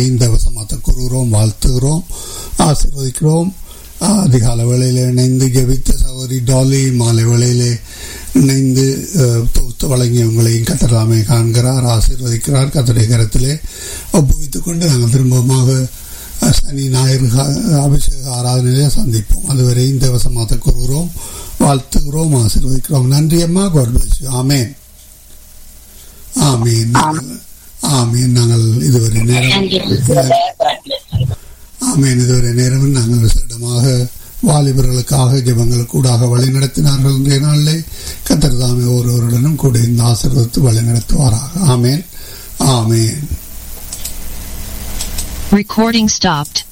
இந்த வசமாத்த கூறுகிறோம் வாழ்த்துகிறோம் ஆசீர்வதிக்கிறோம் அதிகால வேளையில இணைந்து ஜெபித்த சகோதரி டாலி மாலை வேளையிலே இணைந்து அஹ், தொகுத்து வழங்கி உங்களையும் கத்தராமே காண்கிறார் ஆசீர்வதிக்கிறார் கத்தருடைய கரத்திலே ஒப்புவித்துக் கொண்டு நாங்கள் திரும்பமாக அஹ், சனி ஞாயிறு கா- அபிஷேக ஆராதனையிலே சந்திப்போம் அதுவரை இந்த வசமாத்த கூறுகிறோம் வாழ்த்துகிறோம் ஆசீர்வதிக்கிறோம் நன்றி அம்மா God bless you. ஆமென் ஆமீன் நாங்கள் ஆமீன் நாங்கள் இதுவரை நேரம் Thank you, sister. God bless you. ஆமேன் இதுவரை நேரம் நாங்கள் விசேடமாக வாலிபர்களுக்காக ஜெபங்களுக்கு கூடாக வழி நடத்தினார்கள் இன்றைய நாளிலே கத்தர்தாமே ஒருவருடனும் கூட இந்த ஆசீர்வதித்து வழி நடத்துவாராக ஆமேன் ஆமேன் Recording stopped.